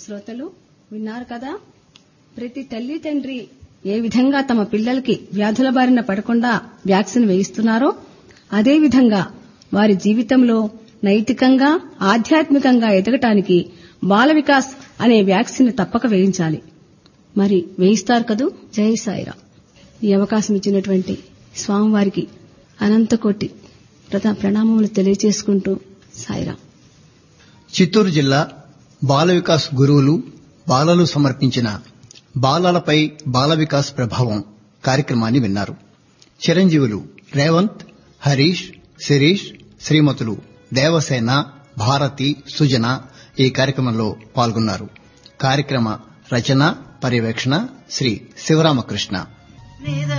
శ్రోతలు విన్నారు కదా ప్రతి తల్లి తండ్రి ఏ విధంగా తమ పిల్లలకి వ్యాధుల బారిన పడకుండా వ్యాక్సిన్ వేయిస్తున్నారో అదే విధంగా వారి జీవితంలో నైతికంగా ఆధ్యాత్మికంగా ఎదగటానికి బాల వికాస్ అనే వ్యాక్సిన్ తప్పక వేయించాలి మరి వేయిస్తారు కదూ జై సాయిరా ఈ అవకాశం ఇచ్చినటువంటి స్వామివారికి అనంతకోటి ప్రథమ ప్రణామములు తెలియజేసుకుంటూ సాయిరా చిత్తూరు జిల్లా బాల వికాస్ గురువులు బాలలు సమర్పించిన బాలలపై బాల వికాస్ ప్రభావం కార్యక్రమాన్ని విన్నారు చిరంజీవులు రేవంత్ హరీష్ శిరీష్ శ్రీమతులు దేవసేన భారతి సుజన ఈ కార్యక్రమంలో పాల్గొన్నారు కార్యక్రమ రచన పర్యవేక్షణ శ్రీ శివరామకృష్ణ